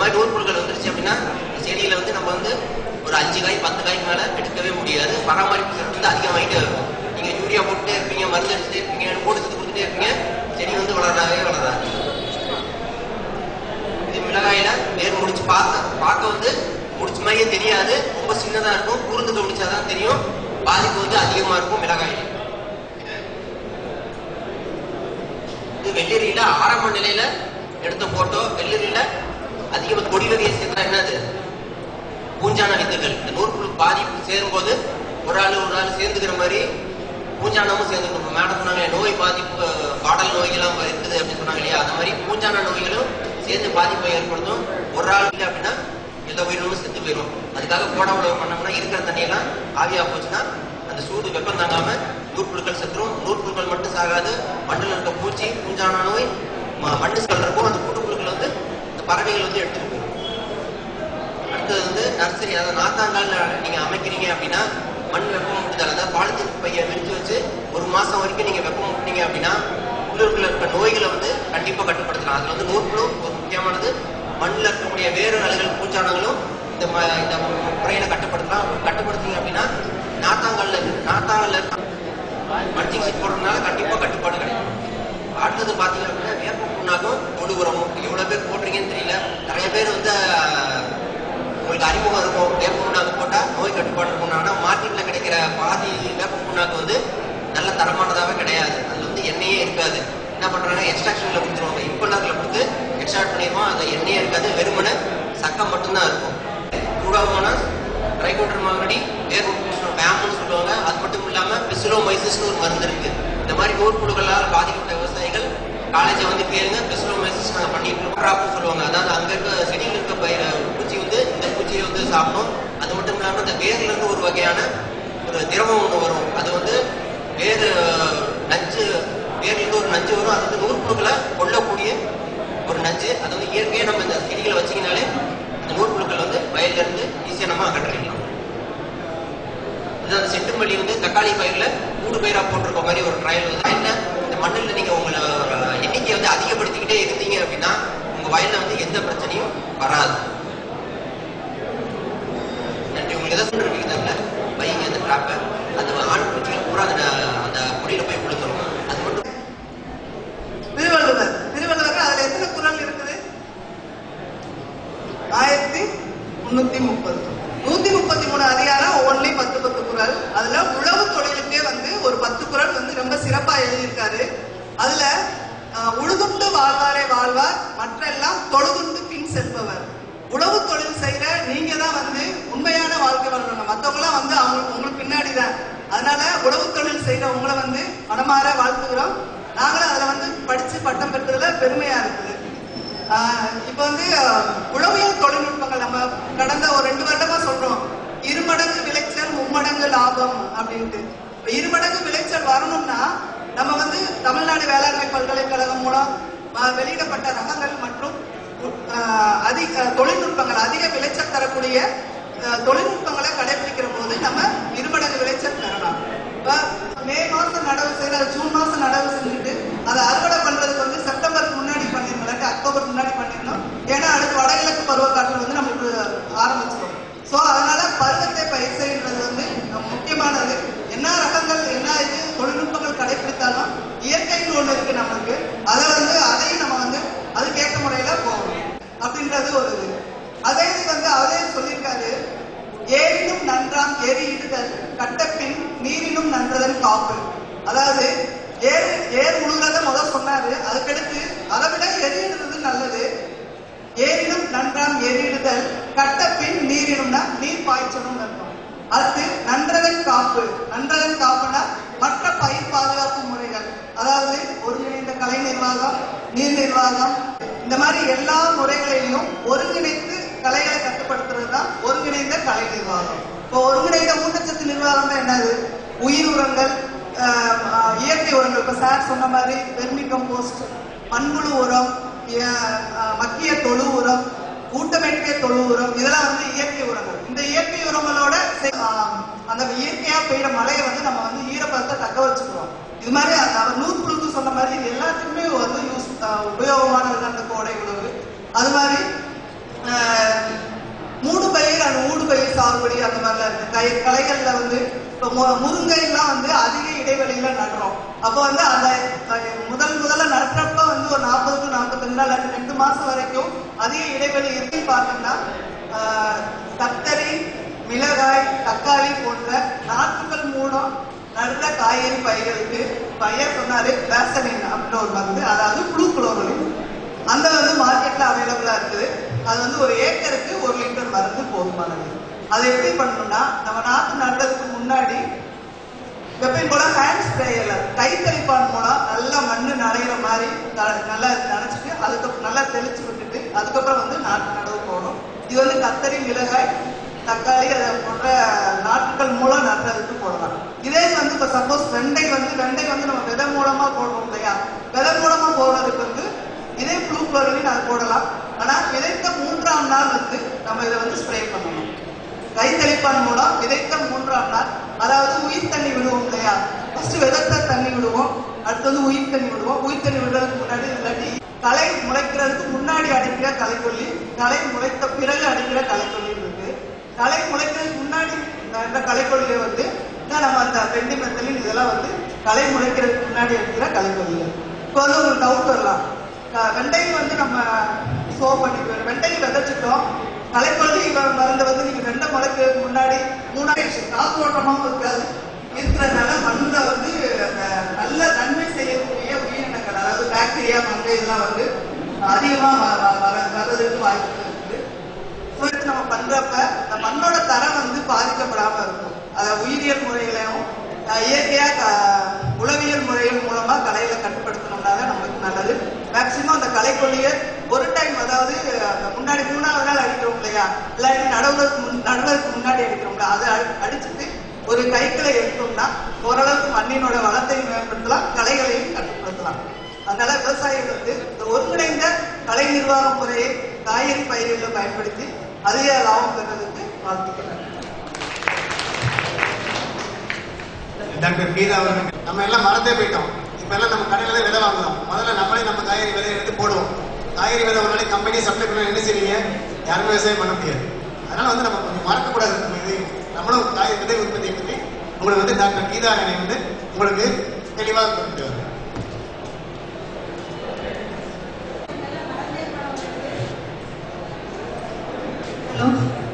மாதிரி நூற்புழுக்கள் வந்துருச்சு அப்படின்னா செடியில வந்து நம்ம வந்து ஒரு அஞ்சு காய் பத்து காய்க்கு மேல எடுக்கவே முடியாது பராமரிப்பு செலவு வந்து அதிகமாயிட்டே இருக்கும் நீங்க யூரியா போட்டுட்டே இருப்பீங்க மருந்து அடிச்சுட்டே இருப்பீங்க ஊட்டச்சத்து கொடுத்துட்டே இருப்பீங்க செடி வந்து வளராவே வளராது இது மிளகாயில வேர் முடிச்சு பார்க்க பார்க்க வந்து முடிச்ச மாதிரியே தெரியாது ரொம்ப சின்னதா இருக்கும் குறுந்து கவனிச்சாதான் தெரியும் பாதிப்பு வந்து அதிகமா இருக்கும் மிளகாயில இது வெள்ளரியில ஆரம்ப நிலையில எடுத்த போட்டோ வெள்ளரியில அதிகமா கொடி வகையை சேர்த்தா என்னது பூஞ்சான வித்துகள் இந்த நூற்புழு பாதிப்பு சேரும்போது ஒரு ஆள் ஒரு ஆள் சேர்ந்துக்கிற மாதிரி பூஞ்சானமும் சேர்ந்துக்கணும் மேடம் சொன்னாங்க நோய் பாதிப்பு பாடல் நோய்கள்லாம் இருக்குது அப்படின்னு சொன்னாங்க இல்லையா அந்த மாதிரி பூஞ்சான நோய்களும் சேர்ந்து பாதிப்பை ஏற்படுத்தும் ஒரு ஆள் இல்லை அப்படின்னா எல்லா உயிரினமும் செத்து போயிடும் அதுக்காக போட உழவு பண்ணோம்னா இருக்கிற தண்ணியெல்லாம் ஆவியா போச்சுன்னா அந்த சூடு வெப்பம் தாங்காம நூற்புழுக்கள் செத்துரும் நூற்புழுக்கள் மட்டும் சாகாது மண்ணில் இருக்க பூச்சி பூஞ்சான நோய் ம- மண்ணு செல் இருக்கும் அந்த கூட்டுப்புழுக்கள் வந்து இந்த பறவைகள் வந்து எடுத்துட்டு போயிடும் அடுத்தது வந்து நர்சரி அதாவது நாத்தாங்கால் நீங்க அமைக்கிறீங்க அப்படின்னா மண் வெப்பம் விடுதல் அதாவது பாலித்தீன் பைய விரிச்சு வச்சு ஒரு மாசம் வரைக்கும் நீங்க வெப்பம் விட்டீங்க அப்படின்னா உள்ளூருக்குள்ள இருக்க நோய்களை வந்து கண்டிப்பா கட்டுப்படுத்தலாம் அதுல வந்து நூற்புழு ஒரு முக்கியமானது மண்ணில் இருக்கக்கூடிய வேறு அலைகள் பூச்சானங்களும் இந்த ம- இந்த முறையில கட்டுப்படுத்தலாம் கட்டுப்படுத்தீங்க அப்படின்னா நாத்தாங்கல்ல நாத்தாங்கல்ல இருக்க மல்ச்சிங் சீட் போடுறதுனால கண்டிப்பா கட்டுப்பாடு கிடைக்கும் அடுத்தது பாத்தீங்க அப்படின்னா வேப்ப புண்ணாக்கும் தொழு உரமும் எவ்வளவு பேர் போடுறீங்கன்னு தெரியல நிறைய பேர் வந்து அஹ், உங்களுக்கு அறிமுகம் இருக்கும் வேப்ப புண்ணாக்கு போட்டா நோய் கட்டுப்பாடு இருக்கும் ஆனா மார்க்கெட்ல கிடைக்கிற பாதி வேப்ப புண்ணாக்கு வந்து நல்ல தரமானதாவே கிடையாது அதுல வந்து எண்ணெயே இருக்காது என்ன பண்றாங்க எக்ஸ்ட்ராக்ஷன்ல கொடுத்துருவாங்க இப்பல்லர்ல கொடுத்து எக்ஸ்ட்ராக்ட் பண்ணிடுவோம் அதுல எண்ணெயே இருக்காது வெறுமனே சக்கம் மட்டும்தான் இருக்கும் சூடாகோனஸ் ட்ரைகோட்டர் மாங்கடி வேர் வேம்னு சொல்லுவாங்க அது மட்டும் இல்லாம பிசிலோமைசிஸ்னு ஒரு மருந்து இருக்கு இந்த மாதிரி நூற்புழுக்களால் பாதிக்கப்பட்ட விவசாயிகள் காலேஜை வந்து கேளுங்க பிசிலோமைசிஸ் நாங்க பண்ணிட்டு இருக்கோம் கிராப்னு சொல்லுவாங்க அதாவது அங்க இருக்க செடியில் இருக்க பயிர பூச்சி வந்து இந்த பூச்சியை வந்து சாப்பிடும் அது மட்டும் இல்லாம இந்த வேர்ல இருந்து ஒரு வகையான ஒரு திரவம் ஒன்று வரும் அது வந்து வேறு நஞ்சு வேர்ல இருந்து ஒரு நஞ்சு வரும் அது வந்து நூற்புழுக்களை கொல்லக்கூடிய ஒரு நஞ்சு அது வந்து இயற்கையாக நம்ம இந்த செடிகளை வச்சீங்கனாலே இந்த நூற்புழுக்கள் வந்து வயல்ல இருந்து ஈஸியாக நம்ம அகற்றிடலாம் இது அந்த செட்டுமல்லி வந்து தக்காளி பயிர்ல மூணு பயிரா போட்டிருக்க மாதிரி ஒரு ட்ரையல் வந்து வயல்ல இந்த மண்ணில் நீங்க உங்களை எண்ணிக்கையை வந்து அதிகப்படுத்திக்கிட்டே இருந்தீங்க அப்படின்னா உங்க வயல்ல வந்து எந்த பிரச்சனையும் வராது நன்றி உங்களுக்கு எதாவது சொல்லிருக்கீங்க தெரியல வைங்க அந்த ட்ராப்பை அந்த ஆண் பூச்சிகள் பூரா அந்த அந்த குடியில போய் விழுந்துரும் அது மட்டும் திருவள்ளுவர் திருவள்ளுவர் அதுல எத்தனை குறள் இருக்குது ஆயிரத்தி முன்னூத்தி முப்பது நூத்தி முப்பத்தி மூணு அதிகாரம் ஒவ்வொன்றிலையும் பத்து பத்து குறள் அதுல உழவு தொழிலுக்கே வந்து ஒரு பத்து குறள் வந்து ரொம்ப சிறப்பா எழுதியிருக்காரு அதுல அஹ், உழுதுண்டு வாழ்வாரே வாழ்வார் மற்றெல்லாம் தொழுதுண்டு பின் செல்பவர் உழவு தொழில் செய்யற நீங்க தான் வந்து உண்மையான வாழ்க்கை வாழணும் மத்தவங்க எல்லாம் வந்து அவங்க உங்களுக்கு பின்னாடி தான் அதனால உழவு தொழில் செய்யற உங்களை வந்து மனமாற வாழ்த்துகிறோம் நாங்களும் அதுல வந்து படிச்சு பட்டம் பெற்றதுல பெருமையா இருக்குது ஆஹ் இப்ப வந்து ஆஹ், உளவியல் தொழில்நுட்பங்கள் நம்ம கடந்த ஒரு ரெண்டு வருடமா சொல்றோம் இருமடங்கு விளைச்சல் மும்மடங்கு லாபம் அப்படின்ட்டு இப்ப இருமடங்கு விளைச்சல் வரணும்னா நம்ம வந்து தமிழ்நாடு வேளாண்மை பல்கலைக்கழகம் மூலம் ஆஹ், வெளியிடப்பட்ட ரகங்கள் மற்றும் ஆஹ், அதிக தொழில்நுட்பங்கள் அதிக விளைச்சல் தரக்கூடிய ஆஹ், தொழில்நுட்பங்களை கடைபிடிக்கிற போது நம்ம இருமடங்கு விளைச்சல் பெறலாம் இப்ப மே மாசம் நடவு செய்யற ஜூன் மாசம் நடவு செஞ்சுட்டு அதை அறுவடை பண்றதுக்கு வந்து செப்டம்பருக்கு முன்னாடி பண்ணிருந்தோம் இல்லாட்டி அக்டோபர் முன்னாடி பண்ணிருந்தோம் ஏன்னா அடுத்து வடகிழக்கு பருவக்காற்று வந்து நமக்கு ஆரம்பிச்சிடும் சோ அதனால பருவத்தை பயிர் செய்யறது வந்து முக்கியமானது என்ன ரகங்கள் என்ன இது தொழில்நுட்பங்கள் கடைபிடித்தாலும் இயற்கைன்னு ஒண்ணு இருக்கு நமக்கு அதை வந்து அதையும் நம்ம வந்து அதுக்கேற்ற முறையில போகணும் அப்படின்றது ஒரு இது அதே இது வந்து அவரே சொல்லியிருக்காரு ஏரினும் நன்றாம் எரியிடுதல் கட்டப்பின் நீரினும் நன்றதன் காப்பு அதாவது ஏர் ஏர் உழுகிறத முதல் சொன்னாரு அதுக்கடுத்து அதை விட எரியிடுறது நல்லது ஏரினும் நன்றாம் எரியிடுதல் கட்டப்பின் நீரினும்னா நீர் பாய்ச்சணும் அர்த்தம் அடுத்து நன்றதன் காப்பு நன்றதன் காப்புனா மற்ற பயிர் பாதுகாப்பு முறைகள் அதாவது ஒருங்கிணைந்த கலை நிர்வாகம் நீர் நிர்வாகம் இந்த மாதிரி எல்லா முறைகளையும் ஒருங்கிணைத்து கலைகளை கட்டுப்படுத்துறது தான் ஒருங்கிணைந்த கலை நிர்வாகம் இப்போ ஒருங்கிணைந்த ஊட்டச்சத்து நிர்வாகம் என்னது உயிர் உரங்கள் ஆஹ், ஆஹ், இயற்கை உரங்கள் இப்ப சார் சொன்ன மாதிரி வெர்மி கம்போஸ்ட் மண்புழு உரம் இய- ஆஹ், மக்கிய தொழு உரம் ஊட்டமேற்றிய தொழு உரம் இதெல்லாம் வந்து இயற்கை உரங்கள் இந்த இயற்கை உரங்களோட சே- ஆஹ், அந்த இயற்கையா பெய்யுற மழையை வந்து நம்ம வந்து ஈரப்பதத்தை தக்க வச்சுக்கிறோம் இது மாதிரி அந்த அவர் நூற்புழுக்கு சொன்ன மாதிரி இது எல்லாத்துக்குமே வந்து யூஸ் உபயோகமானது அந்த கோடை உணவு அது மாதிரி சாகுபடி அந்த மாதிரிலாம் இருக்கு கை கலைகள்ல வந்து இப்போ மு- முருங்கைலாம் வந்து அதிக இடைவெளியில நடுறோம் அப்போ வந்து அந்த அஹ், முதல் முதல்ல நடுறப்ப வந்து ஒரு நாற்பது டு நாற்பத்தஞ்சு நாள் அல்லது ரெண்டு மாசம் வரைக்கும் அதிக இடைவெளி இருக்குன்னு பார்த்தோம்னா ஆஹ், கத்தரி மிளகாய் தக்காளி போன்ற நாற்றுகள் மூலம் நடுற காய்கறி பயிர்களுக்கு பையன் சொன்னாரு பேசலின் அப்படின்னு ஒரு மருந்து அதாவது புழு குளோரலின் அந்த வந்து மார்க்கெட்ல அவைலபிளா இருக்குது அது வந்து ஒரு ஏக்கருக்கு ஒரு லிட்டர் மருந்து போதுமானது அதை எப்படி பண்ணணும்னா நம்ம நாத்து நடுறதுக்கு முன்னாடி எப்பயும் போல ஹேண்ட் ஸ்ப்ரேயர்ல கை தெளிப்பான் மூலம் நல்லா மண்ணு நனைகிற மாதிரி த- நல்லா நனைச்சிட்டு அதுக்கு நல்லா தெளிச்சு விட்டுட்டு அதுக்கப்புறம் வந்து நாட்டு நடவு போகணும் இது வந்து கத்தரி மிளகாய் தக்காளி அதை போன்ற நாட்டுகள் மூலம் நடுறதுக்கு போடலாம் இதே வந்து இப்ப சப்போஸ் வெண்டை வந்து வெண்டை வந்து நம்ம விதை மூலமா போடுறோம் இல்லையா விதை மூலமா போடுறதுக்கு வந்து இதே ப்ளூ குளோரின் அது போடலாம் ஆனா விதைத்த மூன்றாம் நாள் வந்து நம்ம இதை வந்து ஸ்ப்ரே பண்ணணும் கை தெளிப்பான் மூலம் விதைத்த மூன்றாம் நாள் அதாவது உயிர் தண்ணி விடுவோம் இல்லையா ஃபர்ஸ்ட் விதைத்த தண்ணி விடுவோம் அடுத்தது உயிர் தண்ணி விடுவோம் உயிர் தண்ணி விடுறதுக்கு முன்னாடி இல்லாட்டி களை முளைக்கிறதுக்கு முன்னாடி அடிக்கிற களைக்கொல்லி களை முளைத்த பிறகு அடிக்கிற களைக்கொல்லி இருக்கு களை முளைக்கிறதுக்கு முன்னாடி இந்த களைக்கொல்லியை வந்து தான் நம்ம அந்த வெண்டி மெத்தலின் இதெல்லாம் வந்து களை முளைக்கிறதுக்கு முன்னாடி அடிக்கிற களைக்கொல்லிகள் இப்போ வந்து உங்களுக்கு டவுட் வரலாம் அஹ் வெண்டை வந்து நம்ம சோ பண்ணி வெண்டை விதைச்சிட்டோம் களைக்கொல்லி மருந்து வந்து நீங்க வெண்டை முளைக்கிறதுக்கு முன்னாடி மூணாடி காத்தோட்டமாவும் இருக்காது இருக்கிறதுனால மண்ணுல வந்து அந்த நல்ல நன்மை செய்யக்கூடிய உயிரினங்கள் அதாவது பாக்டீரியா மங்கை இதெல்லாம் வந்து அதிகமா வ- வ- வர- வர்றதுக்கு வாய்ப்பு இருக்குது So, இது நம்ம பண்றப்ப இந்த மண்ணோட தரம் வந்து பாதிக்கப்படாம இருக்கும் அத உயிரியல் முறையிலையும் அஹ், இயற்கையா க- உளவியல் முறைகள் மூலமா கலைகளை கட்டுப்படுத்தணும்னால நம்மளுக்கு நல்லது மேக்சிமம் அந்த கலைக்கொல்லியை ஒரு டைம் அதாவது அந்த முன்னாடி மூணாவது நாள் அடிக்கிறோம் இல்லையா இல்லாட்டி நடுவதற்கு முன் நடுவதற்கு முன்னாடி அடிக்கிறோம்ல அதை அடி- அடிச்சுட்டு ஒரு கைகளை எடுத்தோம்னா ஓரளவுக்கு மண்ணினோட வளத்தை மேம்படுத்தலாம் கலைகளையும் கட்டுப்படுத்தலாம் அதனால விவசாயிகள் வந்து இந்த ஒருங்கிணைந்த கலை நிர்வாக முறையை காய்கறி பயிர்களில் பயன்படுத்தி அதிக லாபம் பெறுவதற்கு வாழ்த்துக்கிறேன் டாக்டர் கீதா அவர்கள் நம்ம எல்லாம் மறந்தே போயிட்டோம் இப்ப எல்லாம் நம்ம கடையில தான் விதை வாங்குறோம் முதல்ல நம்மளே நம்ம காய்கறி விதை எடுத்து போடுவோம் காய்கறி விதை ஒரு நாளைக்கு கம்பெனி சப்ளை பண்ண என்ன செய்வீங்க யாருமே விவசாயம் பண்ண முடியாது அதனால வந்து நம்ம கொஞ்சம் மறக்கக்கூடாது நம்ம இதையும் நம்மளும் காய் விதை உற்பத்தியை பற்றி உங்களுக்கு வந்து டாக்டர் கீதா அணை வந்து உங்களுக்கு தெளிவாக கொடுத்துருவாங்க ஹலோ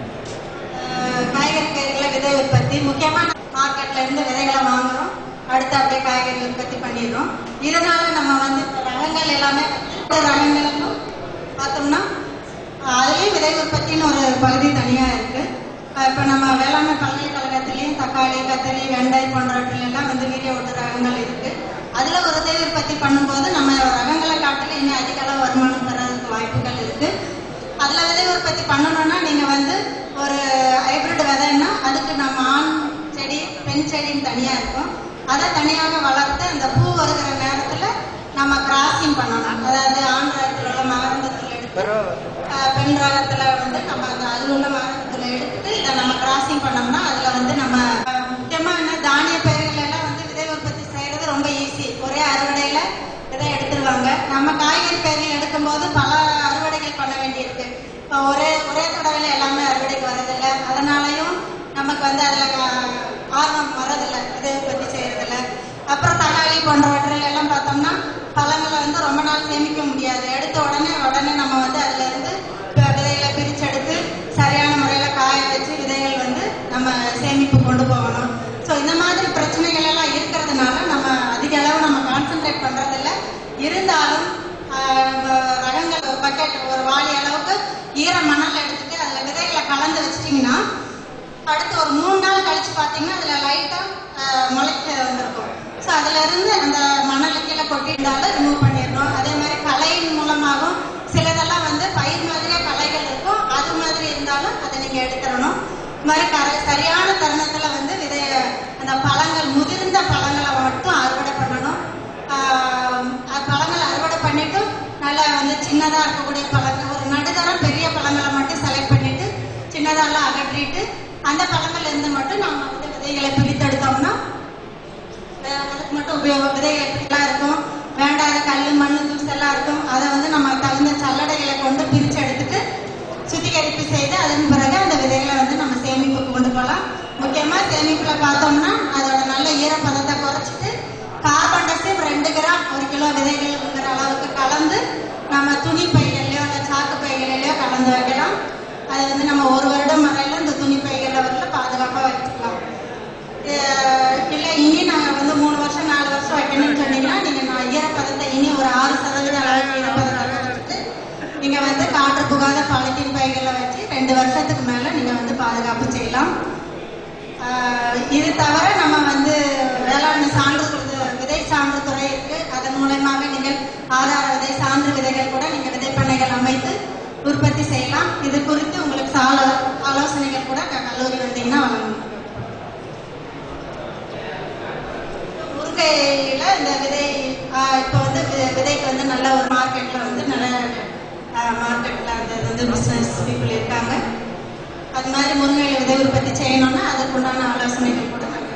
அஹ் காய்கறி பயிர்களை விதை உற்பத்தி முக்கியமா மார்க்கெட்ல இருந்து விதைகளை வாங்குறோம் அடுத்து அப்படியே காய்கறி உற்பத்தி பண்ணிடுறோம் இதனால நம்ம வந்து இப்ப ரகங்கள் எல்லாமே வந்து ரகங்களுக்கும் பார்த்தோம்னா அஹ் அதுலயும் விதை உற்பத்தின்னு ஒரு பகுதி தனியா இருக்கு அஹ் இப்ப நம்ம வேளாண்மை பல்கலைக்கழகத்திலயும் தக்காளி கத்தரி வெண்டை போன்றவற்றில் எல்லாம் வந்து வீரிய ஓட்டு ரகங்கள் இருக்கு அதுல ஒரு விதை உற்பத்தி பண்ணும்போது நம்ம ரகங்களை காட்டில இன்னும் அதிக அளவு வருமானம் பெறதுக்கு வாய்ப்புகள் இருக்கு அதுல விதை உற்பத்தி பண்ணணும்னா நீங்க வந்து ஒரு ஹைபிரிட் விதைன்னா அதுக்கு நம்ம ஆண் செடி பெண் செடின்னு தனியா இருக்கும் அதை தனியாக வளர்த்து அந்த பூ வருகிற நேரத்துல நம்ம கிராசிங் பண்ணணும் அதாவது ஆண் ரகத்தில் உள்ள மகரந்தத்தில் எடுத்து அஹ், பெண் ரகத்துல வந்து நம்ம அந்த அதில் உள்ள மகரந்தத்தில் எடுத்துட்டு இதை நம்ம கிராசிங் பண்ணோம்னா அதுல வந்து நம்ம அஹ், முக்கியமா என்ன தானிய பயிர்கள் எல்லாம் வந்து விதை உற்பத்தி செய்யறது ரொம்ப ஈஸி ஒரே அறுவடையில விதை எடுத்துருவாங்க நம்ம காய்கறி பயிர்கள் எடுக்கும்போது பல அறுவடைகள் பண்ண வேண்டியிருக்கு இப்போ ஒரே ஒரே தடவையில எல்லாமே அறுவடைக்கு வரதில்லை அதனாலயும் நமக்கு வந்து அதுல அஹ், ஆர்வம் வரதில்லை விதை உற்பத்தி செய்யறதில்ல அப்புறம் தக்காளி போன்றவற்றில் எல்லாம் பார்த்தோம்னா பழங்களை வந்து ரொம்ப நாள் சேமிக்க முடியாது எடுத்த உடனே உடனே நம்ம வந்து அதுல இருந்து ப- விதைகளை பிரிச்செடுத்து சரியான முறையில காய வச்சு விதைகள் வந்து நம்ம சேமிப்பு கொண்டு போகணும் ஸோ இந்த மாதிரி பிரச்சனைகள் எல்லாம் இருக்கிறதுனால நம்ம அதிக அளவு நம்ம கான்சென்ட்ரேட் பண்றதில்ல இருந்தாலும் ஆஹ், ரகங்கள் ஒரு பக்கெட் ஒரு வாளி அளவுக்கு ஈர மணல் எடுத்துட்டு அதுல விதைகளை கலந்து வச்சிட்டிங்கன்னா அடுத்து ஒரு மூணு நாள் கழிச்சு பார்த்தீங்கன்னா அதுல லைட்டா முளைக்க வந்திருக்கும் ஸோ அதுல இருந்து அந்த மணல் கீழே கொட்டியிருந்தாலும் ரிமூவ் பண்ணிடணும் அதே மாதிரி கலையின் மூலமாகவும் சிலதெல்லாம் வந்து பயிர் மாதிரியே கலைகள் இருக்கும் அது மாதிரி இருந்தாலும் அதை நீங்க எடுத்துடணும் இது மாதிரி கரை சரியான தருணத்துல வந்து விதைய அந்த பழங்கள் முதிர்ந்த பழங்களை மட்டும் அறுவடை பண்ணணும் ஆஹ் அது பழங்களை அறுவடை பண்ணிட்டு நல்லா வந்து சின்னதா இருக்கக்கூடிய பழங்கள் ஒரு நடுத்தரம் பெரிய பழங்களை மட்டும் செலக்ட் பண்ணிட்டு சின்னதெல்லாம் அகற்றிட்டு அந்த பழங்கள்ல இருந்து மட்டும் நம்ம வந்து விதைகளை பிரித்தெடுத்தோம்னா வேற அதுக்கு மட்டும் உபயோக விதைகள் எப்படிலாம் இருக்கும் வேண்டாத கல் மண் தூசு எல்லாம் இருக்கும் அதை வந்து நம்ம தகுந்த சல்லடைகளை கொண்டு பிரிச்சு எடுத்துட்டு சுத்திகரிப்பு செய்து அதன் பிறகு அந்த விதைகளை வந்து நம்ம சேமிப்புக்கு கொண்டு ஈரப்பதத்தை குறைச்சிட்டு கார்பன் டெஸ்டின் ரெண்டு கிராம் ஒரு கிலோ விதைகள்ங்கிற அளவுக்கு கலந்து நம்ம துணி பைகள்லையோ இல்லை சாக்கு பைகளிலையோ கலந்து வைக்கலாம் அது வந்து நம்ம ஒரு வருடம் வரையில இந்த துணி பைகளில் வரல பாதுகாப்பாக வச்சுக்கலாம் அஹ் இல்லை இனி நாங்கள் வந்து மூணு வருஷம் நாலு வருஷம் வைக்கணும்னு சொன்னீங்கன்னா நீங்கள் நான் ஈரப்பதத்தை இனி ஒரு ஆறு சதவீத அளவுக்கு ஈரப்பதத்தை வச்சுட்டு நீங்கள் வந்து காற்று புகாத பாலித்தீன் பைகளில் வச்சு ரெண்டு வருஷத்துக்கு மேலே நீங்கள் வந்து பாதுகாப்பு செய்யலாம் ஆஹ் இது தவிர நம்ம வந்து வேளாண்மை சான்று கொடுத்து- விதை சான்று துறை இருக்கு அதன் மூலயமாக நீங்கள் ஆதார விதை சான்று விதைகள் கூட நீங்கள் விதைப்பண்ணைகள் அமைத்து உற்பத்தி செய்யலாம் இது குறித்து உங்களுக்கு சால ஆலோசனைகள் கூட க- கல்லூரி வந்தீங்கன்னா வழங்கணும் முருங்கையில இந்த விதை ஆஹ் இப்போ வந்து வி- விதைக்கு வந்து நல்ல ஒரு மார்க்கெட்ல வந்து நல்ல மார்க்கெட்ல அந்த இது வந்து பிசினஸ் பீப்புள் இருக்காங்க அது மாதிரி முருங்கையில விதை உற்பத்தி செய்யணும்னா அதுக்குண்டான ஆலோசனைகள் கூட நாங்க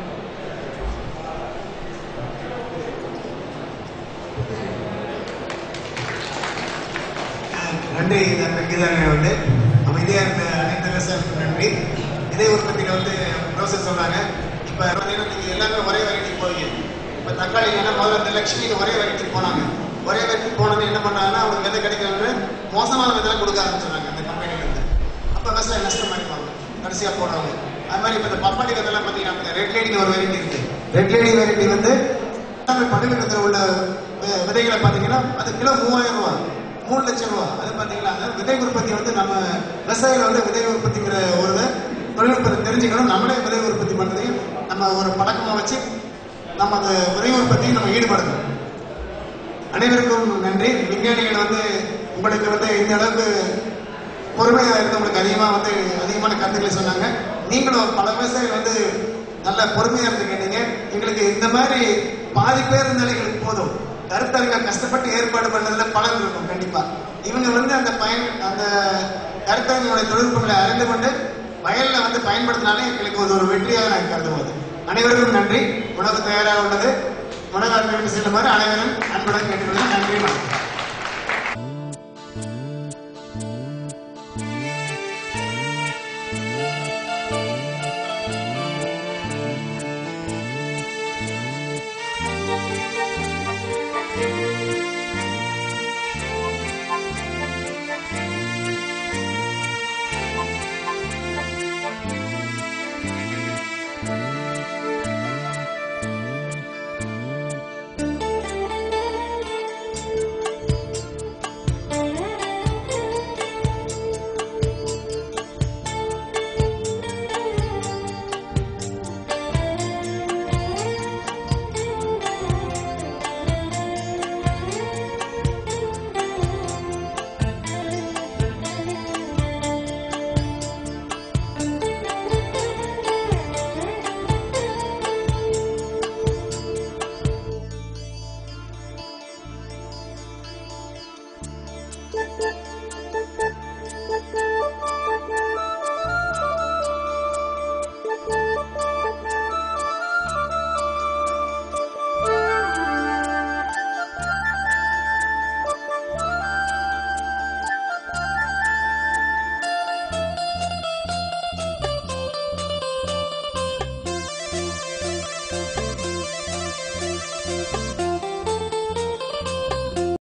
நன்றி டாக்டர் கீதாரணி வந்து அமைதியாக இருந்த அனைத்து விவசாயிகளுக்கும் நன்றி விதை உற்பத்தியில் வந்து ப்ரோசஸ் சொன்னாங்க இப்போ பார்த்தீங்கன்னா நீங்கள் எல்லாமே ஒரே வெரைட்டிக்கு போவீங்க இப்போ தக்காளி என்ன முதல்ல இந்த லட்சுமி ஒரே வெரைட்டிக்கு போனாங்க ஒரே வெரைட்டிக்கு போனது என்ன பண்ணாங்கன்னா அவங்களுக்கு விதை கிடைக்கலன்னு மோசமான விதை கொடுக்க ஆரம்பிச்சிடுறாங்க அந்த கம்பெனிலேருந்து அப்போ விவசாயம் நஷ்டமாயிருப்பாங்க கடைசியாக போடுறவங்க அது மாதிரி இப்போ இந்த பப்பாளி விதைலாம் பார்த்தீங்கன்னா ரெட் லேடின்னு ஒரு வெரைட்டி இருக்கு ரெட் லேடி வெரைட்டி வந்து படுகட்டத்தில் உள்ள வி- விதைகளை பார்த்தீங்கன்னா அது கிலோ மூவாயிரம் ரூபா மூணு லட்சம் ரூபா அது பார்த்தீங்களா அதாவது விதை உற்பத்தி வந்து நம்ம விவசாயிகள் வந்து விதை உற்பத்திங்கிற ஒரு இதை தொழில்நுட்பத்தை தெரிஞ்சுக்கணும் நம்மளே விதை உற்பத்தி பண்ணுறதையும் நம்ம ஒரு பழக்கமாக வச்சு நம்ம அந்த விதை உற்பத்தியை நம்ம ஈடுபடணும் அனைவருக்கும் நன்றி விஞ்ஞானிகள் வந்து உங்களுக்கு வந்து இந்த அளவுக்கு பொறுமையாக இருந்தவங்களுக்கு அதிகமாக வந்து அதிகமான கருத்துக்களை சொன்னாங்க நீங்களும் பல விவசாயிகள் வந்து நல்ல பொறுமையாக இருந்து கேட்டீங்க எங்களுக்கு இந்த மாதிரி பாதி பேர் இருந்தாலே எங்களுக்கு போதும் கருத்தரங்க கஷ்டப்பட்டு ஏற்பாடு பண்ணதுல பலன் இருக்கும் கண்டிப்பா இவங்க வந்து அந்த பயன் அந்த கருத்தரங்களுடைய தொழில்நுட்பங்களை அறிந்து கொண்டு வயல்ல வந்து பயன்படுத்தினாலே எங்களுக்கு ஒரு ஒரு வெற்றியாக நான் கருதுவது அனைவருக்கும் நன்றி உணவு தயாராக உள்ளது உணவு செல்லுமாறு அனைவரும் அன்புடன் கேட்டுக்கொள்கிறேன் நன்றி வணக்கம்